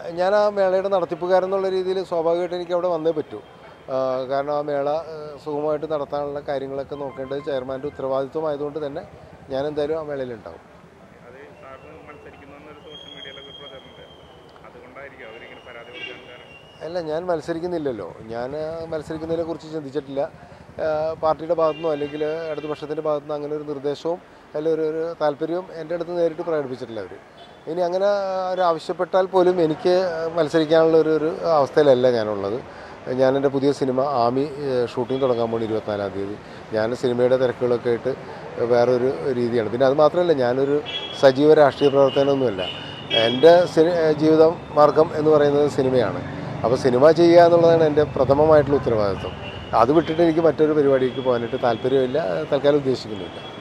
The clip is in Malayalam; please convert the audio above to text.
ഞാൻ ആ മേളയുടെ നടത്തിപ്പുകാരൻ എന്നുള്ള രീതിയിൽ സ്വാഭാവികമായിട്ട് എനിക്ക് അവിടെ വന്നേ പറ്റൂ ആ, കാരണം ആ മേള ആ, സുഗമമായിട്ട് നടത്താനുള്ള കാര്യങ്ങളൊക്കെ നോക്കേണ്ടത് ചെയർമാൻ്റെ ഉത്തരവാദിത്വമായതുകൊണ്ട് തന്നെ ഞാൻ എന്തായാലും ആ മേളയിലുണ്ടാവും അത് സാറിന് മത്സരിക്കുന്നു എന്നൊരു സോഷ്യൽ മീഡിയയിലൊക്കെ പ്രചരണമുണ്ട് അതുകൊണ്ടായിരിക്കും അവരിങ്ങനെ പരാതി കൊടുക്കാൻ കാരണം അല്ല ഞാൻ മത്സരിക്കുന്നില്ലല്ലോ ഞാൻ മത്സരിക്കുന്നതിനെ കുറിച്ച് ചിന്തിച്ചിട്ടില്ല ആ, പാർട്ടിയുടെ ഭാഗത്തുനിന്നോ അല്ലെങ്കിൽ ഇടതുപക്ഷത്തിൻ്റെ ഭാഗത്തുനിന്ന് അങ്ങനെ ഒരു നിർദ്ദേശവും അല്ലെങ്കിൽ ഒരു ഒരു താല്പര്യവും എൻ്റെ അടുത്ത് നേരിട്ട് പ്രകടിപ്പിച്ചിട്ടില്ല അവർ ഇനി അങ്ങനെ ഒരു ആവശ്യപ്പെട്ടാൽ പോലും എനിക്ക് മത്സരിക്കാനുള്ള ഒരു ഒരു അവസ്ഥയിലല്ല ഞാനുള്ളത് ഞാൻ എൻ്റെ പുതിയ സിനിമ ആമി ഷൂട്ടിംഗ് തുടങ്ങാൻ പോകണം ഇരുപത്തിനാലാം തീയതി ഞാൻ സിനിമയുടെ തിരക്കുകളൊക്കെ ആയിട്ട് വേറൊരു രീതിയാണ് പിന്നെ അത് മാത്രമല്ല ഞാനൊരു സജീവ രാഷ്ട്രീയ പ്രവർത്തനമൊന്നുമല്ല എൻ്റെ സിനി ജീവിത മാർഗം എന്ന് പറയുന്നത് സിനിമയാണ് അപ്പോൾ സിനിമ ചെയ്യുക എന്നുള്ളതാണ് എൻ്റെ പ്രഥമമായിട്ടുള്ള ഉത്തരവാദിത്വം അത് വിട്ടിട്ട് എനിക്ക് മറ്റൊരു പരിപാടിക്ക് പോകാനായിട്ട് താല്പര്യമില്ല തൽക്കാലം ഉദ്ദേശിക്കുന്നില്ല